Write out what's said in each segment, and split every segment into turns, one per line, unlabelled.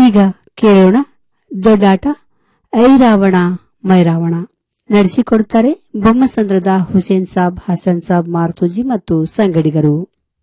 ಈಗ ಕೇಳೋಣ ದೊಡ್ಡಾಟ ಐರಾವಣ ಮೈರಾವಣ ನಡೆಸಿಕೊಡುತ್ತಾರೆ ಬೊಮ್ಮಸಂದ್ರದ ಹುಸೇನ್ ಸಾಬ್ ಹಸನ್ ಸಾಬ್ ಮಾರ್ತೂಜಿ ಮತ್ತು ಸಂಗಡಿಗರು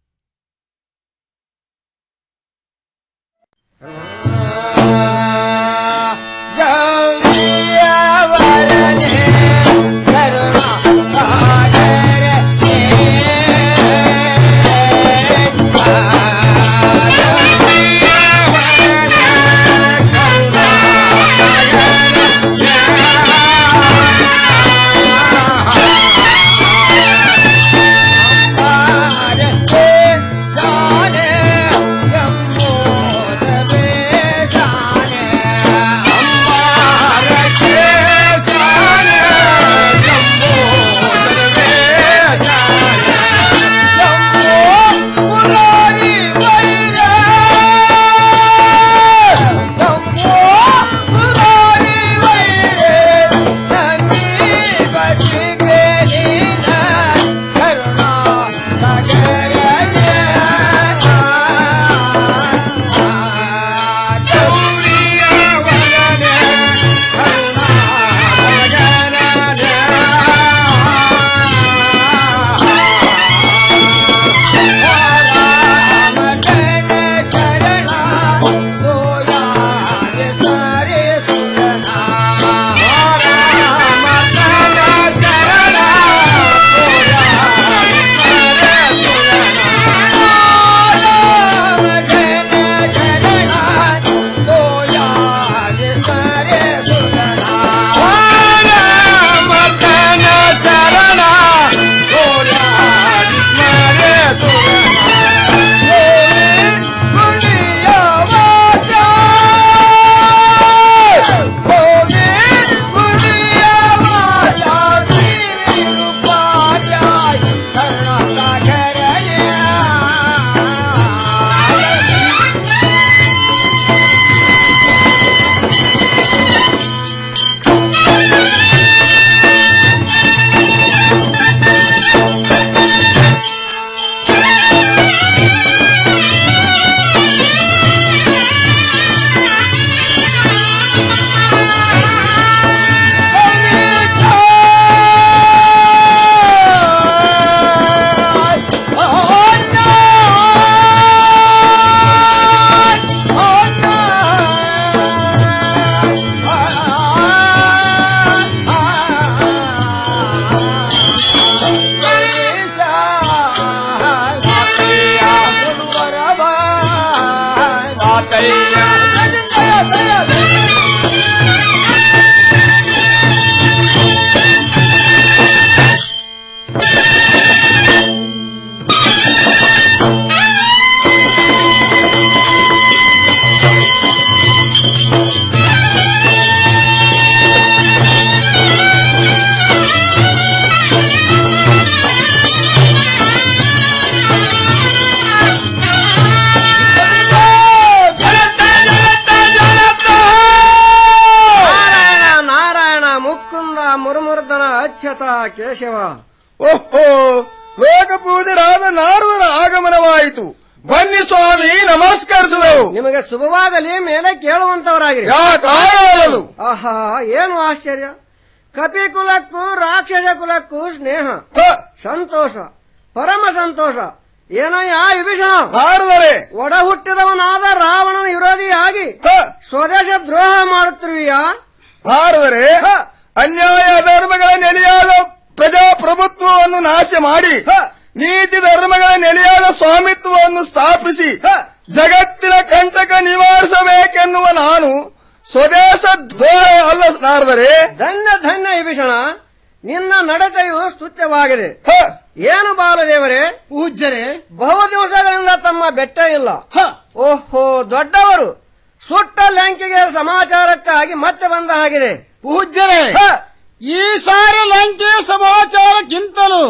ನಾರಾಯಣ ನಾರಾಯಣ ಮುಕುಂದ ಮುರುಮುರ್ದನ ಅಚ್ಯುತ ಕೇಶವ
ಓಹೋ ಲೋಕಪೂಜರಾದ ನಾರದರ ಆಗಮನವಾಯಿತು ಬನ್ನಿ ಸ್ವಾಮಿ ನಮಸ್ಕರಿಸುವೆವು
ನಿಮಗೆ ಶುಭವಾಗಲಿ ಮೇಲೆ ಕೇಳುವಂತವರಾಗಿರಿ
ಯಾಕಾಗಲು
ಆಹಾ ಏನು ಆಶ್ಚರ್ಯ ಕಪಿ ಕುಲಕ್ಕೂ ರಾಕ್ಷಸ ಕುಲಕ್ಕೂ ಸ್ನೇಹ ಸಂತೋಷ ಪರಮ ಸಂತೋಷ ಏನಯ್ಯ ವಿಭೀಷಣ
ನಾರದರೆ
ಒಡ ಹುಟ್ಟಿದವನಾದ ರಾವಣನ ವಿರೋಧಿಯಾಗಿ ಸ್ವದೇಶ ದ್ರೋಹ ಮಾಡುತ್ತಿರುವಿಯಾ
ನಾರದರೆ ಅನ್ಯಾಯ ಧರ್ಮಗಳ ನೆಲೆಯಾದ ಪ್ರಜಾಪ್ರಭುತ್ವವನ್ನು ನಾಶ ಮಾಡಿ ನೀತಿ ಧರ್ಮಗಳ ನೆಲೆಯಾದ ಸ್ವಾಮಿತ್ವವನ್ನು ಸ್ಥಾಪಿಸಿ ಜಗತ್ತಿನ ಕಂಟಕ ನಿವಾರಿಸಬೇಕೆನ್ನುವ ನಾನು ಸ್ವದೇಶ ದ್ರೋಹ ಅಲ್ಲ ನಾರದರೆ
ಧನ್ಯ ಧನ್ಯ ವಿಭೀಷಣ ನಿನ್ನ ನಡತೆಯು ಸ್ತುತ್ಯವಾಗಿದೆ ಏನು ಬಾಲದೇವರೇ
ಪೂಜ್ಯರೇ
ಬಹು ದಿವಸಗಳಿಂದ ತಮ್ಮ ಬೆಟ್ಟ ಇಲ್ಲ ಓಹೋ ದೊಡ್ಡವರು ಸುಟ್ಟ ಲಂಕೆಗೆ ಸಮಾಚಾರಕ್ಕಾಗಿ ಮತ್ತೆ ಬಂದ ಹಾಗಿದೆ
ಪೂಜ್ಯರೇ ಈ ಸಾರಿ ಲಂಕೆ ಸಮಾಚಾರಕ್ಕಿಂತಲೂ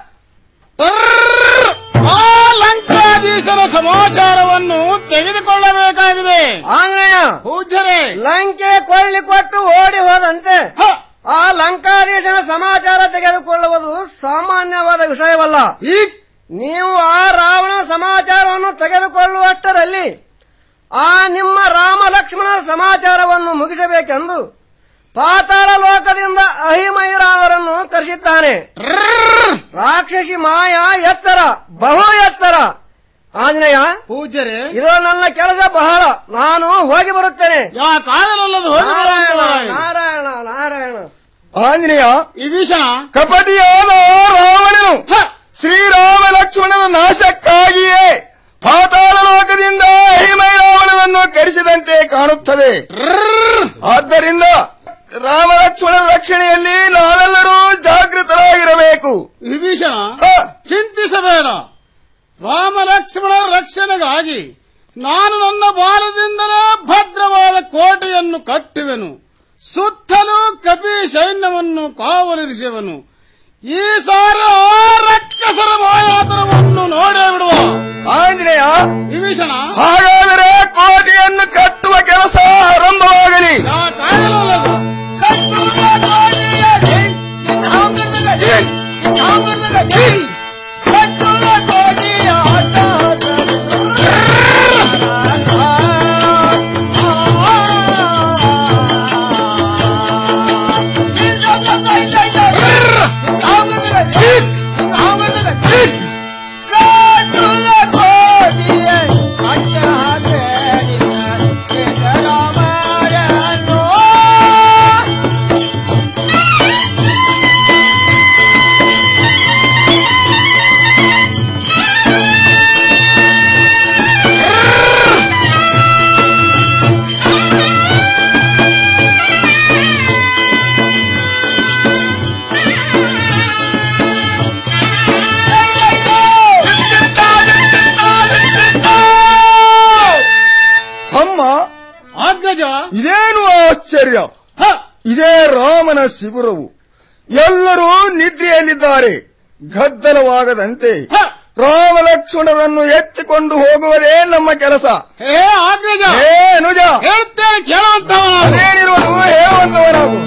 ಟರ್ರ್ ಆ ಲಂಕಾಧೀಶರ ಸಮಾಚಾರವನ್ನು ತೆಗೆದುಕೊಳ್ಳಬೇಕಾಗಿದೆ
ಆಂಗ್ನೇಯ
ಪೂಜ್ಯರೇ
ಲಂಕೆ ಕೊಳ್ಳಿ ಕೊಟ್ಟು ಓಡಿ ಹೋದಂತೆ ಆ ಲಂಕಾಧೀಶನ ಸಮಾಚಾರ ತೆಗೆದುಕೊಳ್ಳುವುದು ಸಾಮಾನ್ಯವಾದ ವಿಷಯವಲ್ಲ ನೀವು ಆ ರಾವಣನ ಸಮಾಚಾರವನ್ನು ತೆಗೆದುಕೊಳ್ಳುವಷ್ಟರಲ್ಲಿ ಆ ನಿಮ್ಮ ರಾಮ ಲಕ್ಷ್ಮಣ ಲಕ್ಷ್ಮಣರ ಸಮಾಚಾರವನ್ನು ಮುಗಿಸಬೇಕೆಂದು ಪಾತಾಳ ಲೋಕದಿಂದ ಅಹಿಮೈರಾವರನ್ನು ಕರೆಸಿದ್ದಾನೆ ರಾಕ್ಷಸಿ ಮಾಯಾ ಎತ್ತರ ಬಹು ಎತ್ತರ ಆಂಜನೇಯ
ಪೂಜ್ಯರೇ
ಇದು ನನ್ನ ಕೆಲಸ ಬಹಳ ನಾನು ಹೋಗಿ ಬರುತ್ತೇನೆ
ಯಾಕಾಗಲಲ್ಲದು ಹೋಗಿ
ನಾರಾಯಣ
ಬರುವಂತವರಾಗಿ.
ನಾರಾಯಣ ನಾರಾಯಣ
ಆಂಜನೇಯ
ಈ ಭೀಷಣ
ಕಪಟಿಯಾದ ರಾವಣನು ಶ್ರೀರಾಮ ಲಕ್ಷ್ಮಣನ ನಾಶಕ್ಕಾಗಿಯೇ ಪಾತಾಳ ಲೋಕದಿಂದ ಹಿಮೈ ರಾವಣನನ್ನು ಕರೆಸಿದಂತೆ ಕಾಣುತ್ತದೆ ಆದ್ದರಿಂದ ರಾಮ ಲಕ್ಷ್ಮಣನ ರಕ್ಷಣೆಯಲ್ಲಿ ನಾವೆಲ್ಲರೂ ಜಾಗೃತರಾಗಿರಬೇಕು
ವಿಭೀಷಣ
ಹ,
ಚಿಂತಿಸಬೇಡ ರಾಮ ಲಕ್ಷ್ಮಣರ ರಕ್ಷಣೆಗಾಗಿ ನಾನು ನನ್ನ ಬಾಲದಿಂದಲೇ ಭದ್ರವಾದ ಕೋಟೆಯನ್ನು ಕಟ್ಟುವೆನು ಸುತ್ತಲೂ ಕಪಿ ಸೈನ್ಯವನ್ನು ಕಾವಲಿರಿಸುವನು ಈ ಸಾರಿ ಆ ರಕ್ಕಸರ ಮಾಯಾತನವನ್ನು ನೋಡೇ ಬಿಡುವ
ಆಂಜನೇಯ
ವಿಭೀಷಣ
ಹಾಗಾದರೆ ಕೋಟೆಯನ್ನು ಕಟ್ಟುವ ಕೆಲಸ ಆರಂಭವಾಗಲಿ
ಯಾಕಾಗಲಲ್ಲದು
ತಮ್ಮ
ಅಗ್ಗಜ
ಇದೇನು ಆಶ್ಚರ್ಯ
ಹ,
ಇದೇ ರಾಮನ ಶಿಬಿರವು ಎಲ್ಲರೂ ನಿದ್ರೆಯಲ್ಲಿದ್ದಾರೆ ಗದ್ದಲವಾಗದಂತೆ
ಹ.
ರಾಮ ಲಕ್ಷ್ಮಣರನ್ನು ಎತ್ತಿಕೊಂಡು ಹೋಗುವುದೇ ನಮ್ಮ ಕೆಲಸ
ಹೇ ಅಗ್ಗಜ
ಹೇ ಅನುಜ
ಹೇಳ್ತೇನೆ ಕೇಳುವಂತವ ನಾನು
ಅದೇನಿರುವುದು ಹೇಳುವಂತವನಾಗು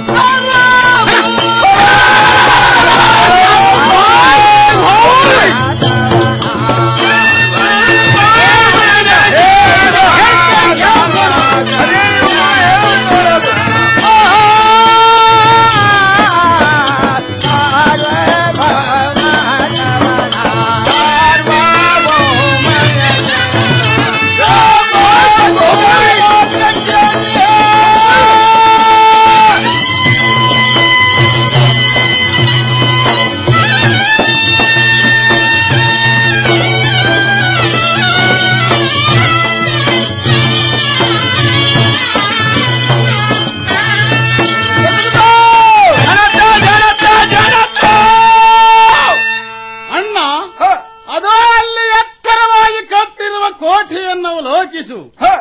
ಹೇ ಅನುಜ, ಅದೇನಿರುವುದು ಹೇಳುವಂತವನಾಗು.
ಅಣ್ಣ
ಹ,
ಅದೋ ಅಲ್ಲಿ ಎತ್ತರವಾಗಿ ಕಟ್ಟಿರುವ ಕೋಟೆಯನ್ನು ಲೋಕಿಸು
ಹ.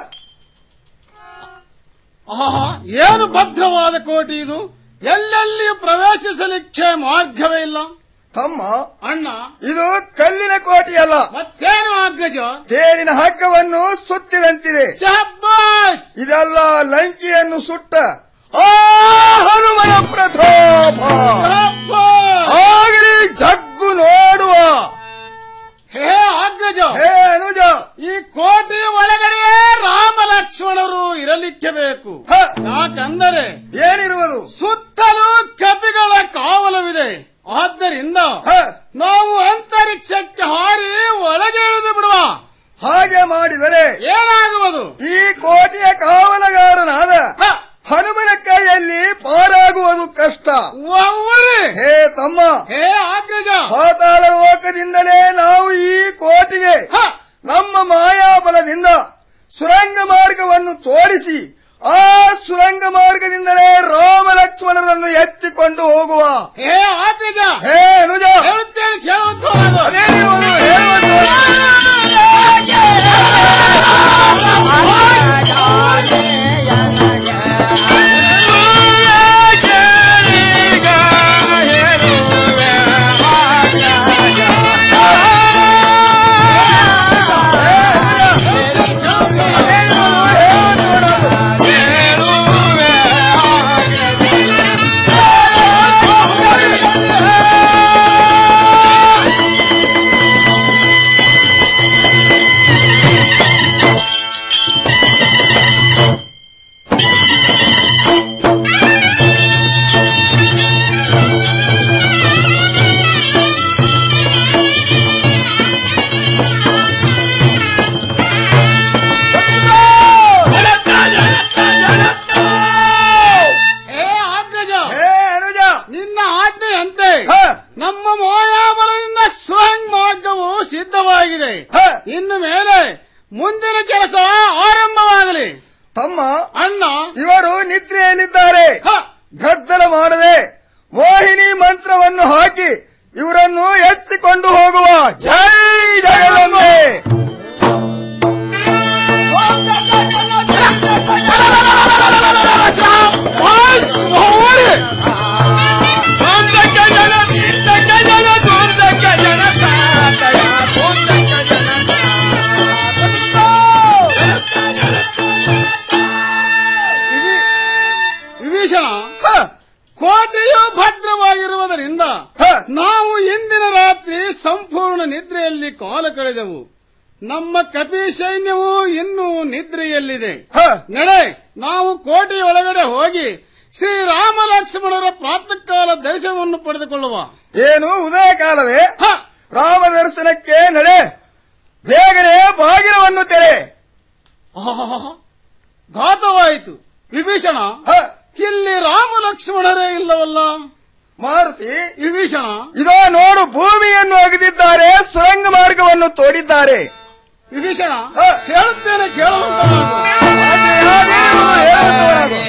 ಆಹಾ ಏನು ಭದ್ರವಾದ ಕೋಟೆ ಇದು ಎಲ್ಲೆಲ್ಲಿಯೂ ಪ್ರವೇಶಿಸಲಿಕ್ಕೆ ಮಾರ್ಗವೇ ಇಲ್ಲ
ತಮ್ಮ
ಅಣ್ಣ
ಇದು ಕಲ್ಲಿನ ಕೋಟೆಯಲ್ಲ
ಮತ್ತೇನು ಅಗ್ಗಜ
ತೇರಿನ ಹಗ್ಗವನ್ನು ಸುತ್ತಿದಂತಿದೆ
ಶಹಬ್ಬಾಸ್
ಇದೆಲ್ಲ ಲಂಕಿಯನ್ನು ಸುಟ್ಟ ಆ ಹನುಮನ ಪ್ರತಾಪ
ಶಹಬ್ಬಾಸ್
ಆಗಲಿ ಜಗ್ಗು ನೋಡುವ
ಹೇ ಅಗ್ಗಜ
ಹೇ ಅನುಜ
ಈ ಕೋಟೆಯ ಒಳಗಡೆಯೇ ರಾಮ ಲಕ್ಷ್ಮಣರು ಇರಲಿಕ್ಕೆ ಬೇಕು
ಹ,
ಯಾಕಂದರೆ
ಏನಿರುವುದು
ಸುತ್ತಲೂ ಕಪಿಗಳ ಕಾವಲವಿದೆ ಆದ್ದರಿಂದ
ಹ,
ನಾವು ಅಂತರಿಕ್ಷಕ್ಕೆ ಹಾರಿ ಒಳಗೆ ಇಳಿದು ಬಿಡುವ
ಹಾಗೆ ಮಾಡಿದರೆ
ಏನಾಗುವುದು
ಈ ಕೋಟೆಯ ಕಾವಲಗಾರನಾದ
ಹ,
ಹನುಮನ ಕೈಯಲ್ಲಿ ಪಾರಾಗುವುದು ಕಷ್ಟ
ಒವ್ವರೇ.
ಹೇ ತಮ್ಮ
ಹೇ ಅಗ್ರಜ
ಪಾತಾಳ ಲೋಕದಿಂದಲೇ ನಾವು ಈ ಕೋಟೆಗೆ
ಹ,
ನಮ್ಮ ಮಾಯಾಬಲದಿಂದ ಸುರಂಗ ಮಾರ್ಗವನ್ನು ತೋರಿಸಿ ಆ ಸುರಂಗ ಮಾರ್ಗದಿಂದಲೇ ರಾಮ ಲಕ್ಷ್ಮಣರನ್ನು ಎತ್ತಿಕೊಂಡು ಹೋಗುವ
ಹೇ ಅಗ್ರಜ
ಹೇ ಅನುಜ
ಹೇಳುತ್ತೇನೆ ಕೇಳುವಂತವರಾಗು.
ಅದೇನಿರುವುದು ಹೇಳುವಂತ
ಹೇ ಎಲ್ಲಿದೆ
ಹ,
ನಡೆ ನಾವು ಕೋಟೆಯ ಒಳಗಡೆ ಹೋಗಿ ಶ್ರೀರಾಮ ಲಕ್ಷ್ಮಣರ ಪ್ರಾತಃ ಕಾಲ ದರ್ಶನವನ್ನು ಪಡೆದುಕೊಳ್ಳುವ
ಏನು ಉದಯ ಕಾಲವೇ
ಹ
ರಾಮ ದರ್ಶನಕ್ಕೆ ನಡೆ ಬೇಗನೆ ಬಾಗಿಲವನ್ನು ತೆರೆ
ಆಹಾಹಾಹಾ. ಘಾತವಾಯಿತು ವಿಭೀಷಣ
ಹ,
ಇಲ್ಲಿ ರಾಮ ಲಕ್ಷ್ಮಣರೇ ಇಲ್ಲವಲ್ಲ
ಮಾರುತಿ
ವಿಭೀಷಣ
ಇದೋ ನೋಡು ಭೂಮಿಯನ್ನು ಅಗೆದಿದ್ದಾರೆ ಸುರಂಗ ಮಾರ್ಗವನ್ನು ತೋಡಿದ್ದಾರೆ
ವಿಭೀಷಣ
ಹ.
ಹೇಳುತ್ತೇನೆ ಕೇಳುವಂತ
ಆಜ್ಞೆಯಾದೀರು, ಹೇಳುವವನಾಗು.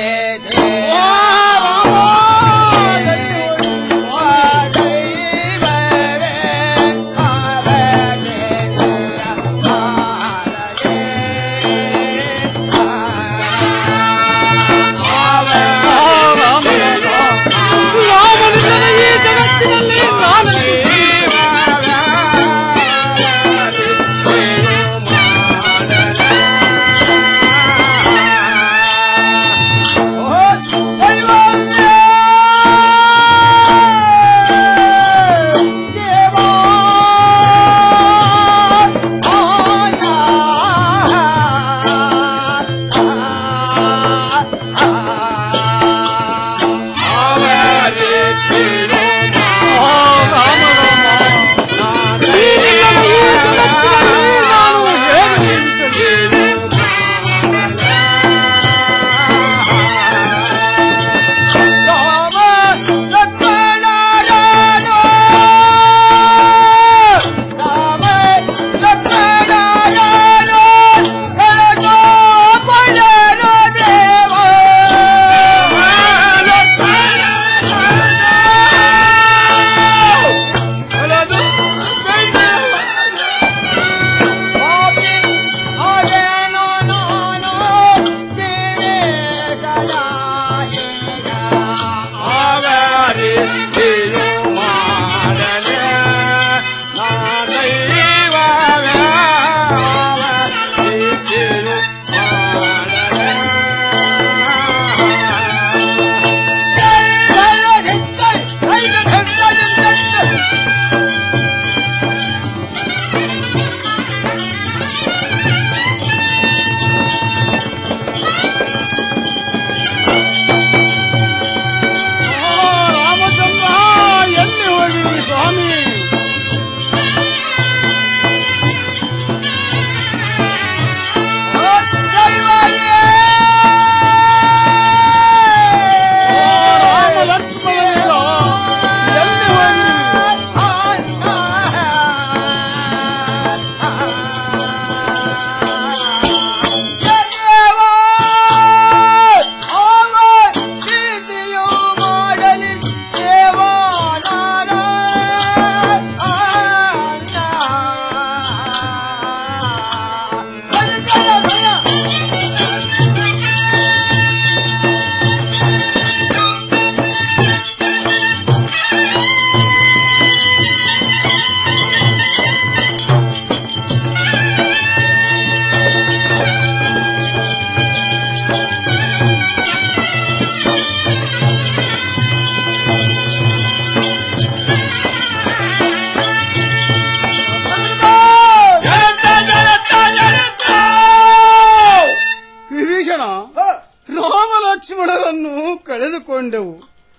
ರಾಮಚಂದ್ರ ಎಲ್ಲಿ ಹೋಗಿ ಸ್ವಾಮಿ ರಾಮ ಲಕ್ಷ್ಮಣರಿಲ್ಲ ಎಲ್ಲಿ ಹೋಗಿ ವಿಭೀಷಣ
ಹ,
ರಾಮ ಲಕ್ಷ್ಮಣರನ್ನು ಕಳೆದುಕೊಂಡೆವು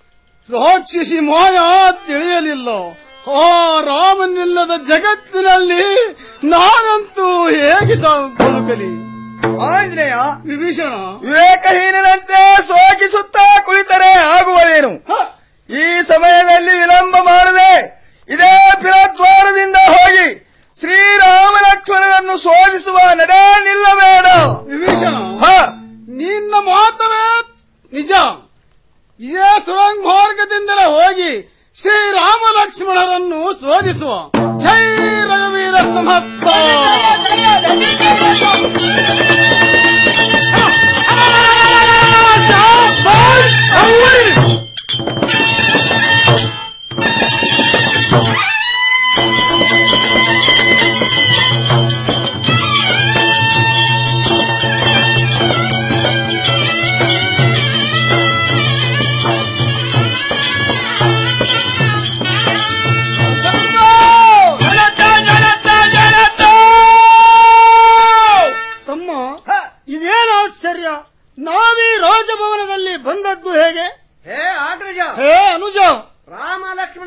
ರಾಕ್ಷಸಿ ಮಾಯ ತಿಳಿಯಲಿಲ್ಲ ಆ ರಾಮನಿಲ್ಲದ ಜಗತ್ತಿನಲ್ಲಿ ನಾನಂತೂ ಹೇಗೆ ಸಾವು ಬದುಕಲಿ
ಆಂಜನೇಯ
ವಿಭೀಷಣ
ವಿವೇಕಹೀನನಂತೆ ಸೋಕಿಸುತ್ತಾ ಕುಳಿತರೆ ಆಗುವದೇನು
ಹ,
ಈ ಸಮಯದಲ್ಲಿ ವಿಳಂಬ ಮಾಡದೆ ಇದೇ ಪಿರದ್ವಾರದಿಂದ ಹೋಗಿ ಶ್ರೀರಾಮ ಲಕ್ಷ್ಮಣನನ್ನು ಶೋಧಿಸುವ ನಡೆ ನಿಲ್ಲಬೇಡ
ವಿಭೀಷಣ
ಹ,
ನಿನ್ನ ಮಾತವೇ ನಿಜ ಇದೇ ಸುರಂಗ ಮಾರ್ಗದಿಂದಲೇ ಹೋಗಿ ಶ್ರೀರಾಮ ಲಕ್ಷ್ಮಣರನ್ನು ಶೋಧಿಸುವ ಜೈ ರಘುವೀರ ಸಮರ್ಥ
ತಮ್ಮ ಇದೇನೋ
ಆಶ್ಚರ್ಯ ನಾವೀ ರಾಜಭವನದಲ್ಲಿ ಬಂದದ್ದು ಹೇಗೆ
ಹೇ ಆಗ್ರಜ
ಹೇ ಅನುಜ
ರಾಮ ಲಕ್ಷ್ಮಣ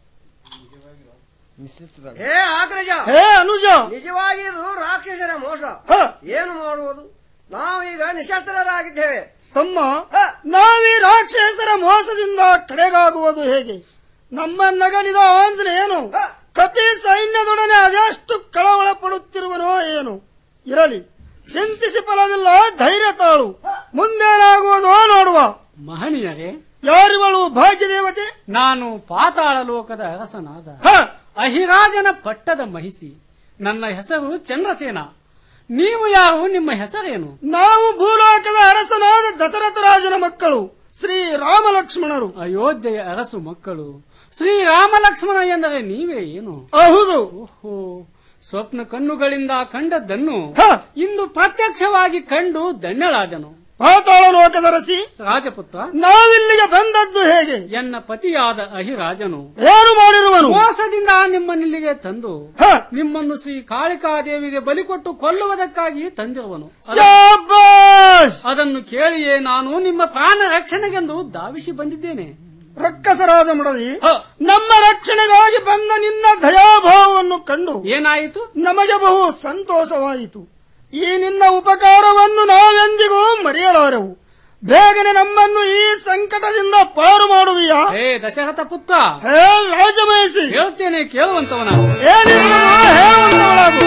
ಹೇ ಆಗ್ರಜ
ಹೇ ಅನುಜ
ನಿಜವಾಗಿ ಇದು ರಾಕ್ಷಸರ ಮೋಸ
ಹ,
ಏನು ಮಾಡುವುದು ನಾವೀಗ ನಿಶಸ್ತ್ರರಾಗಿದ್ದೇವೆ
ತಮ್ಮ
ಹ,
ನಾವೀ ರಾಕ್ಷಸರ ಮೋಸದಿಂದ ಕಡೆಗಾಗುವುದು ಹೇಗೆ ನಮ್ಮನ್ನಗಲಿದ ಆಂಜನೇಯನು
ಹ.
ಕಪಿ ಸೈನ್ಯದೊಡನೆ ಅದೆಷ್ಟು ಕಳವಳ ಪಡುತ್ತಿರುವನೋ ಏನು ಇರಲಿ ಚಿಂತಿಸಿ ಫಲವಿಲ್ಲ ಧೈರ್ಯ ತಾಳು ಮುಂದೇನಾಗುವುದೋ ನೋಡುವ
ಮಹನೀಯರೇ
ಯಾರಿವಳು ಭಾಗ್ಯದೇವತೆ
ನಾನು ಪಾತಾಳ ಲೋಕದ ಅರಸನಾದ
ಹ,
ಅಹಿರಾಜನ ಪಟ್ಟದ ಮಹಿಸಿ ನನ್ನ ಹೆಸರು ಚಂದ್ರಸೇನ ನೀವು ಯಾರು ನಿಮ್ಮ ಹೆಸರೇನು
ನಾವು ಭೂಲೋಕದ ಅರಸನಾದ ದಶರಥ ರಾಜನ ಮಕ್ಕಳು ಶ್ರೀ ರಾಮ ಲಕ್ಷ್ಮಣರು
ಅಯೋಧ್ಯೆಯ ಅರಸು ಮಕ್ಕಳು ಶ್ರೀರಾಮ ಲಕ್ಷ್ಮಣ ಎಂದರೆ ನೀವೇ ಏನು
ಹೌದು
ಓಹೋ ಸ್ವಪ್ನ ಕಣ್ಣುಗಳಿಂದ ಕಂಡದ್ದನ್ನು
ಹ,
ಇಂದು ಪ್ರತ್ಯಕ್ಷವಾಗಿ ಕಂಡು ಧನ್ಯಳಾದನು
ಪಾತಾಳ ಲೋಕದ ರಸಿ
ರಾಜಪುತ್ರ
ನಾವಿಲ್ಲಿಗೆ ಬಂದದ್ದು ಹೇಗೆ
ಎನ್ನ ಪತಿಯಾದ ಅಹಿರಾಜನು
ಏನು ಮಾಡಿರುವನು
ಮೋಸದಿಂದ ನಿಮ್ಮನ್ನಿಲ್ಲಿಗೆ ತಂದು
ಹ,
ನಿಮ್ಮನ್ನು ಶ್ರೀ ಕಾಳಿಕಾದೇವಿಗೆ ಬಲಿ ಕೊಟ್ಟು ಕೊಲ್ಲುವುದಕ್ಕಾಗಿ ತಂದಿರುವನು ಅದ-
ಶಾಬಾಷ್
ಅದನ್ನು ಕೇಳಿಯೇ ನಾನು ನಿಮ್ಮ ಪ್ರಾಣ ರಕ್ಷಣೆಗೆಂದು ಧಾವಿಸಿ ಬಂದಿದ್ದೇನೆ
ರಕ್ಕಸ ರಾಜ ಮಡದಿ
ಹ,
ನಮ್ಮ ರಕ್ಷಣೆಗಾಗಿ ಬಂದ ನಿನ್ನ ದಯಾಭಾವವನ್ನು ಕಂಡು
ಏನಾಯಿತು
ನಮಗೆ ಬಹು ಸಂತೋಷವಾಯಿತು ಈ ನಿನ್ನ ಉಪಕಾರವನ್ನು ನಾವೆಂದಿಗೂ ಮರೆಯಲಾರೆವು ಬೇಗನೆ ನಮ್ಮನ್ನು ಈ ಸಂಕಟದಿಂದ ಪಾರು ಮಾಡುವಿಯಾ
ಹೇ ದಶರಥ ಪುತ್ರ
ಹೇ ರಾಜಮಹಿಷಿ
ಹೇಳ್ತೇನೆ ಕೇಳುವಂತವನ
ಏನಿರುವುದು ಹೇಳುವಂತವಳಾಗು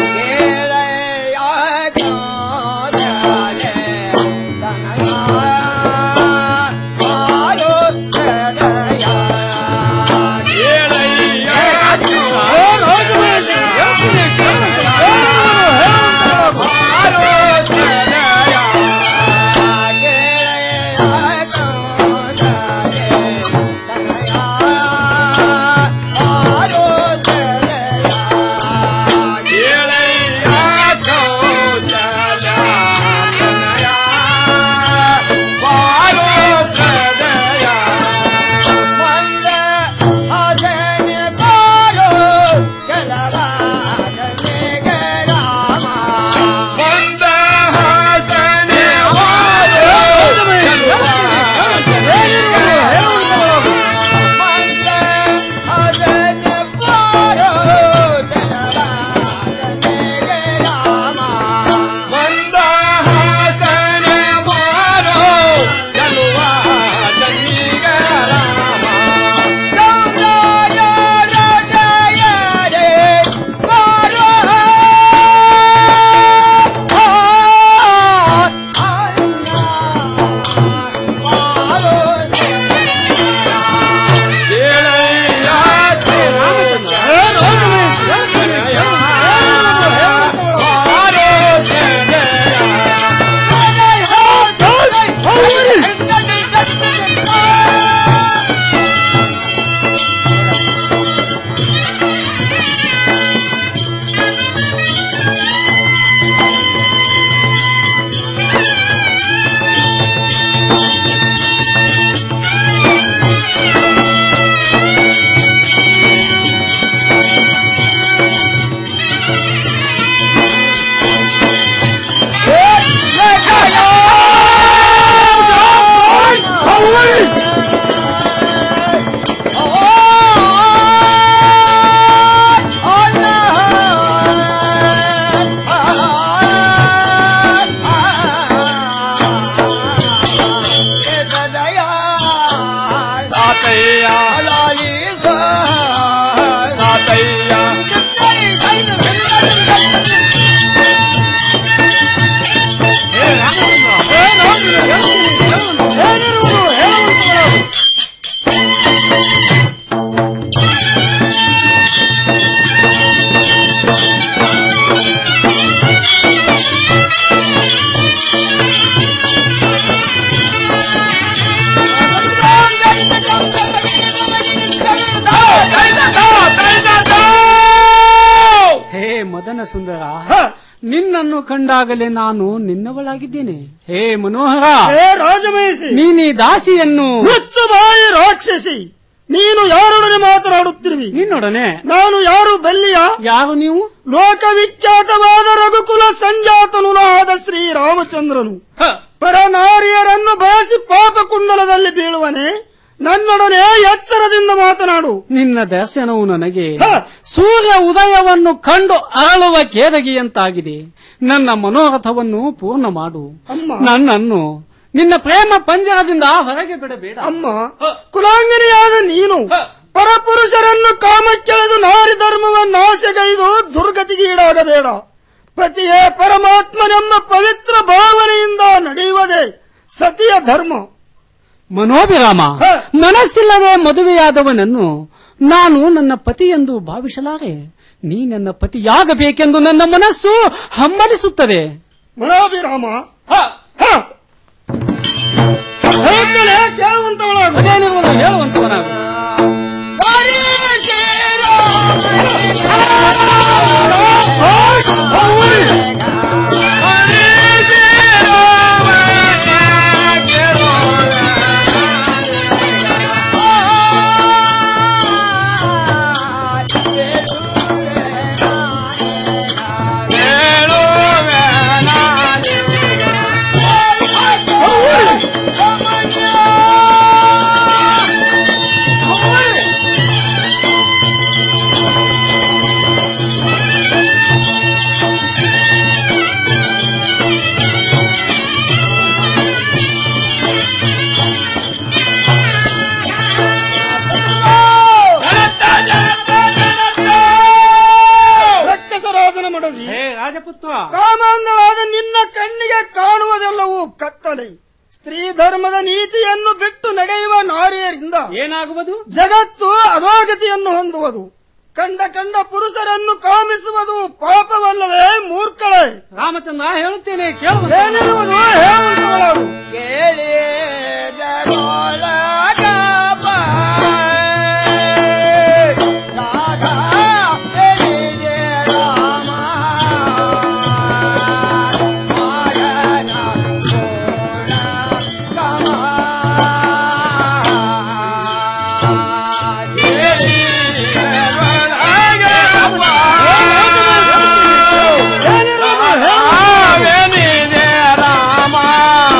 ಹೇ ರಾಜಮಹಿಷಿ ಹೇಳ್ತೀನಿ ಕೇಳುವಂತವಳು. ಏನಿರುವುದು ಹೇಳುವಂತವಳಾಗು. ಏನಿರುವುದು ಹೇಳುವಂತವಳಾಗು.
ಹೇ ಮದನ ಸುಂದರ
ಹ,
ನಿನ್ನನ್ನು ಕಂಡಾಗಲೇ ನಾನು ನಿನ್ನವಳಾಗಿದ್ದೇನೆ ಹೇ ಮನೋಹರ
ಹೇ ರಾಜಮಹಿಷಿ
ನೀನೀ ದಾಸಿಯನ್ನು
ಮುಚ್ಚು ಬಾಯಿ ರಾಕ್ಷಸಿ ನೀನು ಯಾರೊಡನೆ ಮಾತನಾಡುತ್ತಿರುವಿ
ನಿನ್ನೊಡನೆ
ನಾನು ಯಾರು ಬಲ್ಲಿಯ
ಯಾರು ನೀವು
ಲೋಕವಿಖ್ಯಾತವಾದ ರಘುಕುಲ ಸಂಜಾತನು ಆದ ಶ್ರೀರಾಮಚಂದ್ರನು
ಹ,
ಪರನಾರಿಯರನ್ನು ಬಯಸಿ ಪಾಪ ಕುಂಡಲದಲ್ಲಿ ಬೀಳುವನೆ ನನ್ನೊಡನೆ ಎಚ್ಚರದಿಂದ ಮಾತನಾಡು
ನಿನ್ನ ದರ್ಶನವು ನನಗೆ
ಹ!
ಸೂರ್ಯ ಉದಯವನ್ನು ಕಂಡು ಅರಳುವ ಕೇದಗಿಯಂತಾಗಿದೆ ನನ್ನ ಮನೋರಥವನ್ನು ಪೂರ್ಣ ಮಾಡು
ಅಮ್ಮ.
ನನ್ನನ್ನು ನಿನ್ನ ಪ್ರೇಮ ಪಂಜರದಿಂದ ಹೊರಗೆ ಬಿಡಬೇಡ
ಅಮ್ಮ ಕುಲಾಂಗನಿಯಾದ ನೀನು ಪರಪುರುಷರನ್ನು ಕಾಮಕ್ಕೆಳೆದು ನಾರಿ ಧರ್ಮವನ್ನಾಸೆಗೈದು ದುರ್ಗತಿಗೆ ಈಡಾಗಬೇಡ ಪತಿಯೇ ಪರಮಾತ್ಮನೆಂಬ ಪವಿತ್ರ ಭಾವನೆಯಿಂದ ನಡೆಯುವುದೇ ಸತಿಯ ಧರ್ಮ
ಮನೋಭಿರಾಮ
ಹ.
ಮನಸ್ಸಿಲ್ಲದೆ ಮದುವೆಯಾದವನನ್ನು ನಾನು ನನ್ನ ಪತಿ ಎಂದು ಭಾವಿಸಲಾರೆ ನೀ ನನ್ನ ಪತಿಯಾಗಬೇಕೆಂದು ನನ್ನ ಮನಸ್ಸು ಹಮ್ಮಲಿಸುತ್ತದೆ
ಮನೋಭಿರಾಮ
ಹ.
ಹ! ಹೇಳ್ತೇನೆ, ಕೇಳುವಂತವಳಾಗು
ಅದೇನಿರುವುದು ಹೇಳುವಂತವನಾಗು
ರಕ್ಕಸರಾಜನ ಮಡದಿ
ಹೇ ರಾಜಪುತ್ರ
ಕಾಮಾಂಗವಾದ ನಿನ್ನ ಕಣ್ಣಿಗೆ ಕಾಣುವುದೆಲ್ಲವೂ ಕತ್ತಲೆ ಸ್ತ್ರೀ ಧರ್ಮದ ನೀತಿಯನ್ನು ಬಿಟ್ಟು ನಡೆಯುವ ನಾರಿಯರಿಂದ
ಏನಾಗುವುದು
ಜಗತ್ತು ಅಧೋಗತಿಯನ್ನು ಹೊಂದುವುದು ಕಂಡ ಕಂಡ ಪುರುಷರನ್ನು ಕಾಮಿಸುವುದು ಪಾಪವಲ್ಲವೇ ಮೂರ್ಖಳೆ
ರಾಮಚಂದ್ರ ಹೇಳುತ್ತೇನೆ ಕೇಳುವ
ಏನಿರುವುದು ಹೇಳುವಂತವಳಾಗು
ರಾಮ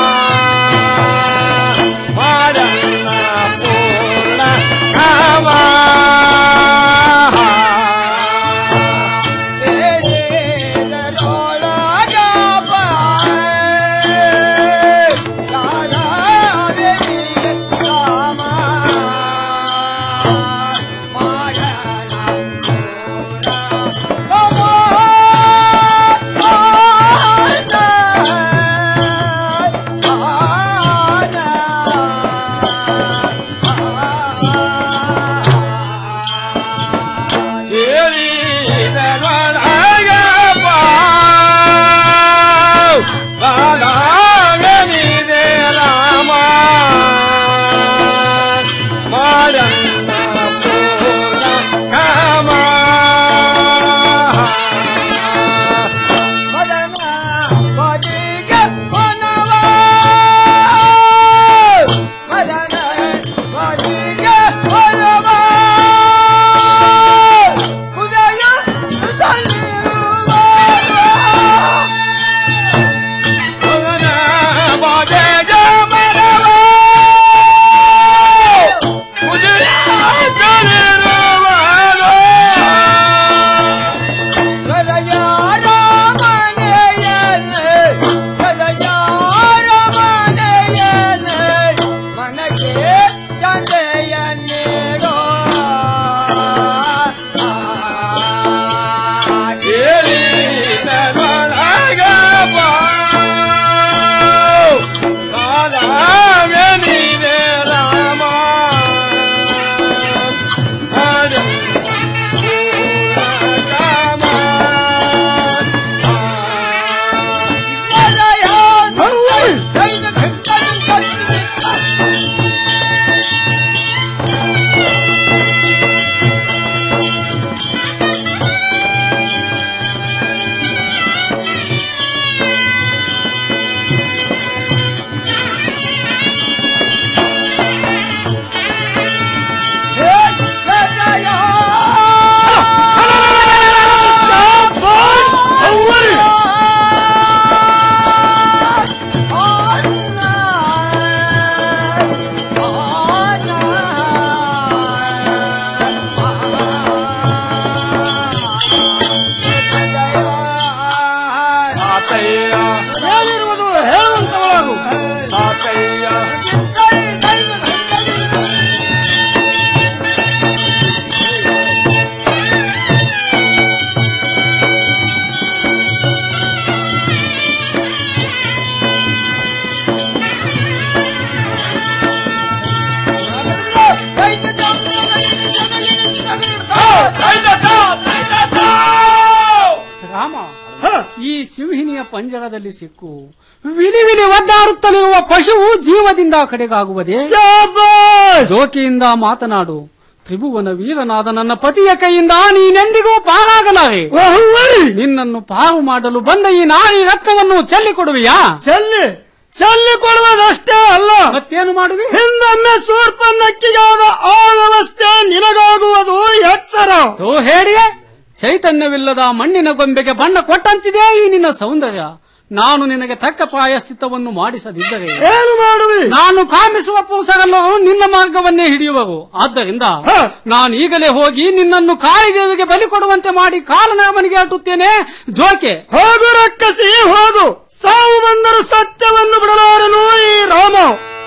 ಈ ಸಿಂಹಿನಿಯ ಪಂಜರದಲ್ಲಿ ಸಿಕ್ಕು ವಿಲಿ ವಿಲಿ ಒದ್ದಾಡುತ್ತಲಿರುವ ಪಶುವು ಜೀವದಿಂದ ಕಡೆಗಾಗುವುದೇ ಜೋಕಿಯಿಂದ ಮಾತನಾಡು ತ್ರಿಭುವನ ವೀರನಾದ ನನ್ನ ಪತಿಯ ಕೈಯಿಂದ ನೀನೆಂದಿಗೂ ಪಾರಾಗಲಾರೆ ನಿನ್ನನ್ನು ಪಾರು ಮಾಡಲು ಬಂದ ಈ ನಾರಿ ರಕ್ತವನ್ನು ಚೆಲ್ಲಿಕೊಡುವಿಯಾ
ಚೆಲ್ಲಿ ಚೆಲ್ಲಿ ಕೊಡುವುದಷ್ಟೇ ಅಲ್ಲ
ಮತ್ತೇನು ಮಾಡುವಿ
ಹಿಂದೊಮ್ಮೆ ಸೂರ್ಪನ್ನಕ್ಕಿಗಾದ ಆ ವ್ಯವಸ್ಥೆ ನಿನಗಾಗುವುದು ಎಚ್ಚರ
ತೋ ಹೇಳಿಯೇ ಚೈತನ್ಯವಿಲ್ಲದ ಮಣ್ಣಿನ ಗೊಂಬೆಗೆ ಬಣ್ಣ ಕೊಟ್ಟಂತಿದೆ ಈ ನಿನ್ನ ಸೌಂದರ್ಯ ನಾನು ನಿನಗೆ ತಕ್ಕ ಪ್ರಾಯಶ್ಚಿತ್ತವನ್ನು ಮಾಡಿಸದಿದ್ದರೆ
ಏನು ಮಾಡುವಿ
ನಾನು ಕಾಮಿಸುವ ಪುರುಷರೆಲ್ಲರೂ ನಿನ್ನ ಮಾರ್ಗವನ್ನೇ ಹಿಡಿಯುವರು ಆದ್ದರಿಂದ ನಾನು ಈಗಲೇ ಹೋಗಿ ನಿನ್ನನ್ನು ಕಾಳಿದೇವಿಗೆ ಬಲಿ ಕೊಡುವಂತೆ ಮಾಡಿ ಕಾಲನ ಮನೆಗೆ ಅಟ್ಟುತ್ತೇನೆ ಜೋಕೆ
ಹೋಗು ರಕ್ಕಸಿ ಹೋಗು ಸಾವು ಬಂದರೂ ಸತ್ಯವನ್ನು ಬಿಡಲಾರನು ಈ ರಾಮ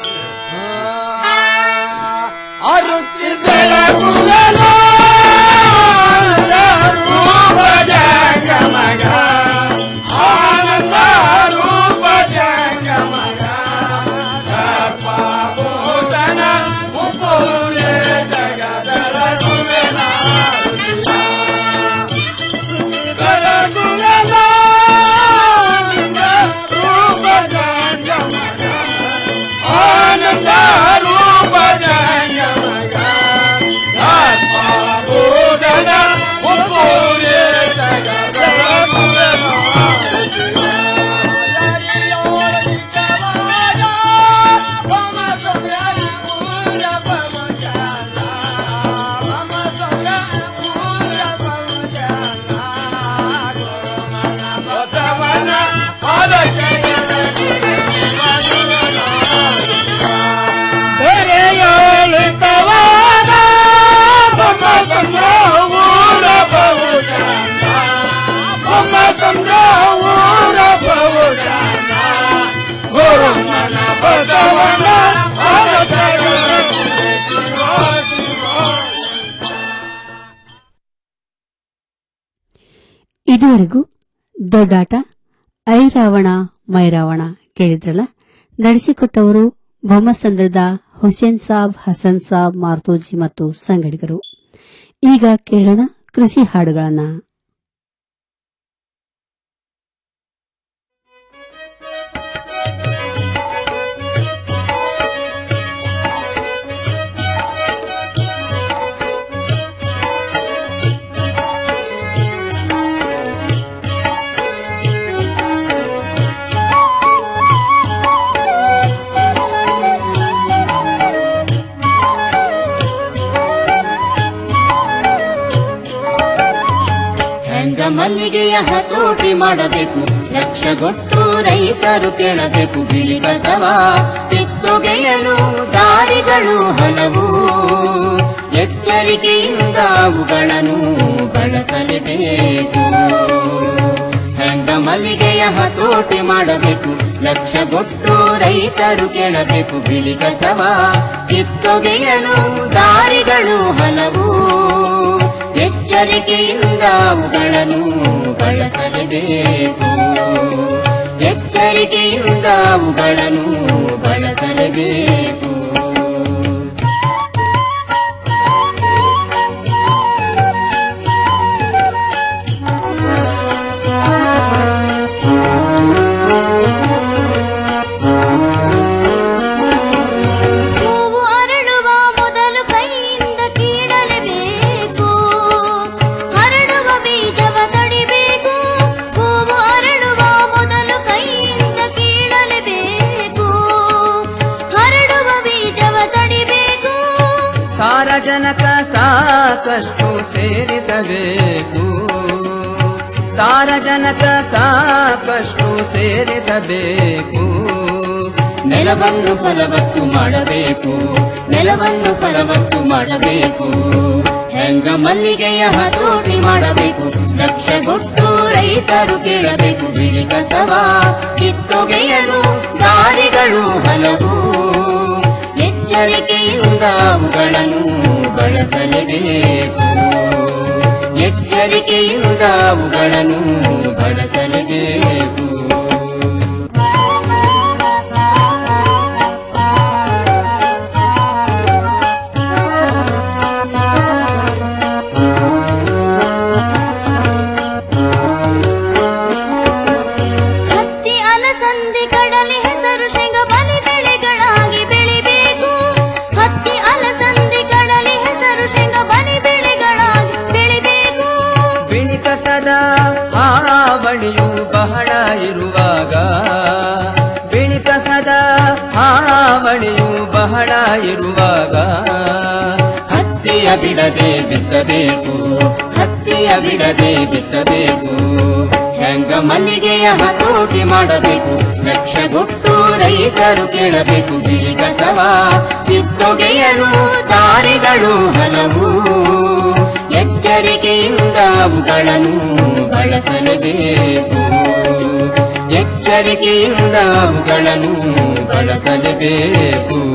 ಇದುವರೆಗೂ ದೊಡ್ಡಾಟ ಐ ರಾವಣ ಮೈ ರಾವಣ ಕೇಳಿದ್ರಲ್ಲ ನಡೆಸಿಕೊಟ್ಟವರು ಬೊಮ್ಮಸಂದ್ರದ ಹುಸೇನ್ ಸಾಬ್ ಹಸನ್ ಸಾಬ್ ಮಾರ್ತೋಜಿ ಮತ್ತು ಸಂಗಡಿಗರು ಈಗ ಕೇಳೋಣ ಕೃಷಿ ಹಾಡುಗಳನ್ನ
ಹೆಂಗ ಮಲ್ಲಿಗೆಯ ಹತೋಟಿ ಮಾಡಬೇಕು ಲಕ್ಷಗೊಟ್ಟು ರೈತರು ಕೇಳಬೇಕು ಬಿಳಿ ಕಸವ ಕಿತ್ತೊಗೆಯಲು ದಾರಿಗಳು ಹಲವು ಎಚ್ಚರಿಕೆಯಿಂದ ಅವುಗಳನ್ನು ಬಳಸಲೇಬೇಕು ಹೆಂಗ ಮಲ್ಲಿಗೆಯ ಹತೋಟಿ ಮಾಡಬೇಕು ಲಕ್ಷಗೊಟ್ಟು ರೈತರು ಕೇಳಬೇಕು ಬಿಳಿ ಕಸವ ಕಿತ್ತೊಗೆಯಲು ದಾರಿಗಳು ಹಲವು ಎಚ್ಚರಿಕೆಯಿಂದ ಅವುಗಳನ್ನು ಬಳಸಲೇಬೇಕು ಎಚ್ಚರಿಕೆಯಿಂದ ಅವುಗಳನ್ನು ಬಳಸಲೇಬೇಕು ಹೂವು ಅರಳುವ ಮೊದಲು ಕೈಯಿಂದ ಕೀಳಲೇಬೇಕು ಹರಡುವ ಬೀಜವ ತಡಿಬೇಕು ಹೂವು ಅರಳುವ ಮೊದಲು ಕೈಯಿಂದ ಕೀಳಲೇಬೇಕು ಹರಡುವ ಬೀಜವ ತಡಿಬೇಕು
ಸಾರಜನಕ ಸಾಕಷ್ಟು ಸೇರಿಸಬೇಕು ಸಾರಜನಕ ಸಾಕಷ್ಟು ಸೇರಿಸಬೇಕು
ನೆಲವನ್ನು ಫಲವತ್ತು ಮಾಡಬೇಕು ನೆಲವನ್ನು ಫಲವತ್ತು ಮಾಡಬೇಕು ಹೆಂಗ ಮಲ್ಲಿಗೆಯ ಹತೋಟಿ ಮಾಡಬೇಕು ಲಕ್ಷಗೊಟ್ಟು ರೈತರು ಕೇಳಬೇಕು ಬಿಳಿ ಕಸವ ಕಿತ್ತೊಗೆಯಲು ದಾರಿಗಳು ಹಲವು ಎಚ್ಚರಿಕೆಯಿಂದ ಅವುಗಳನ್ನು ಬಳಸಲೇಬೇಕು ಎಚ್ಚರಿಕೆಯಿಂದ ಅವುಗಳನ್ನು ಬಳಸಲೇಬೇಕು
ಬಹಳ ಇರುವಾಗ
ಹತ್ತಿಯ ಬಿಡದೆ ಬಿತ್ತಬೇಕು ಹತ್ತಿಯ ಬಿಡದೆ ಬಿತ್ತಬೇಕು ಹೆಂಗ ಮಲ್ಲಿಗೆಯ ಹತೋಟಿ ಮಾಡಬೇಕು ಲಕ್ಷಗೊಟ್ಟು ರೈತರು ಕೇಳಬೇಕು ಬಿಳಿ ಕಸವ ಕಿತ್ತೊಗೆಯಲು ದಾರಿಗಳು ಹಲವು ಎಚ್ಚರಿಕೆಯಿಂದ ಅವುಗಳನ್ನು ಬಳಸಲೇಬೇಕು ಎಚ್ಚರಿಕೆಯಿಂದ ಅವುಗಳನ್ನು ಬಳಸಲೇಬೇಕು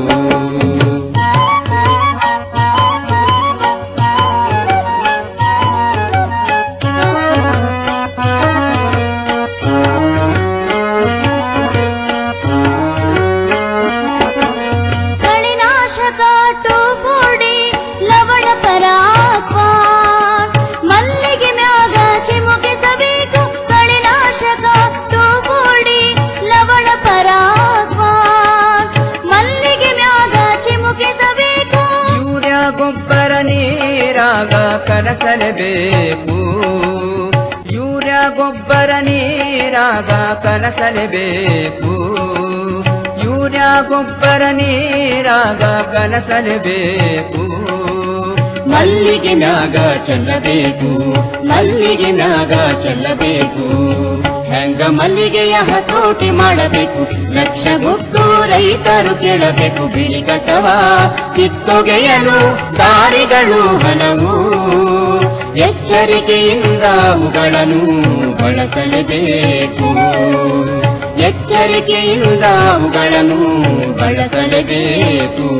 ಕಳೆನಾಶಕ ಟೋಫೋಡಿ ಲವಣ ಪರಾಕ್ವ ಮಲ್ಲಿಗೆ ಮ್ಯಾಗ ಚಿಮುಕಿಸಬೇಕು ಕಳೆನಾಶಕ ಟೋಫೋಡಿ ಲವಣ ಪರಾಕ್ವ ಮಲ್ಲಿಗೆ ಮ್ಯಾಗ ಚಿಮುಕಿಸಬೇಕು
ಯೂರಿಯಾ ಗೊಬ್ಬರ ನೀರಾಗ ಕಲಸಲೇಬೇಕು ಯೂರಿಯಾ ಗೊಬ್ಬರ ನೀರಾಗ ಕಲಸಲೇಬೇಕು ಯೂರಿಯಾ ಗೊಬ್ಬರ ನೀರಾಗ ಕಲಸಲೇಬೇಕು
ಮಲ್ಲಿಗೆ ಮ್ಯಾಗ ಚೆಲ್ಲಬೇಕು ಮಲ್ಲಿಗೆ ಮ್ಯಾಗ ಚೆಲ್ಲಬೇಕು ಹೆಂಗ ಮಲ್ಲಿಗೆಯ ಹತೋಟಿ ಮಾಡಬೇಕು ಲಕ್ಷಗೊಟ್ಟು ರೈತರು ಕೇಳಬೇಕು ಬಿಳಿ ಕಸವ ಕಿತ್ತೊಗೆಯಲು ದಾರಿಗಳು ಹಲವು ಎಚ್ಚರಿಕೆಯಿಂದ ಅವುಗಳನ್ನು ಬಳಸಲೇಬೇಕು ಎಚ್ಚರಿಕೆಯಿಂದ ಅವುಗಳನ್ನು ಬಳಸಲೇಬೇಕು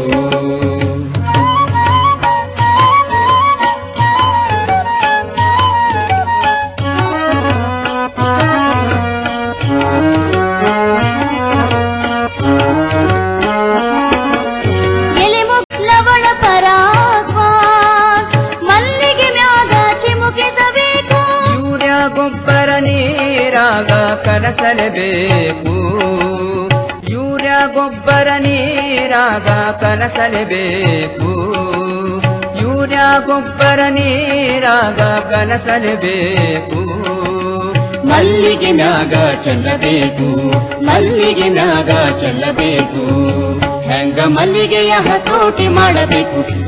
ಎಲೆ ಮುಗ್ ಲವಣ ಪರಾಕ್ವ ಮಲ್ಲಿಗೆ ಮ್ಯಾಗ ಚಿಮುಕಿಸಬೇಕು
ಯೂರಿಯಾ ಗೊಬ್ಬರ ನೀರಾಗ ಕಲಸಲೇಬೇಕು ಯೂರಿಯಾ ಗೊಬ್ಬರ ನೀರಾಗ ಕಲಸಲೇಬೇಕು ಯೂರಿಯಾ ಗೊಬ್ಬರ ನೀರಾಗ ಕಲಸಲೇಬೇಕು
ಮಲ್ಲಿಗೆ ಮ್ಯಾಗ ಚೆಲ್ಲಬೇಕು ಮಲ್ಲಿಗೆ ಮ್ಯಾಗ ಚೆಲ್ಲಬೇಕು ಹೆಂಗ ಮಲ್ಲಿಗೆಯ ಹತೋಟಿ ಮಾಡಬೇಕು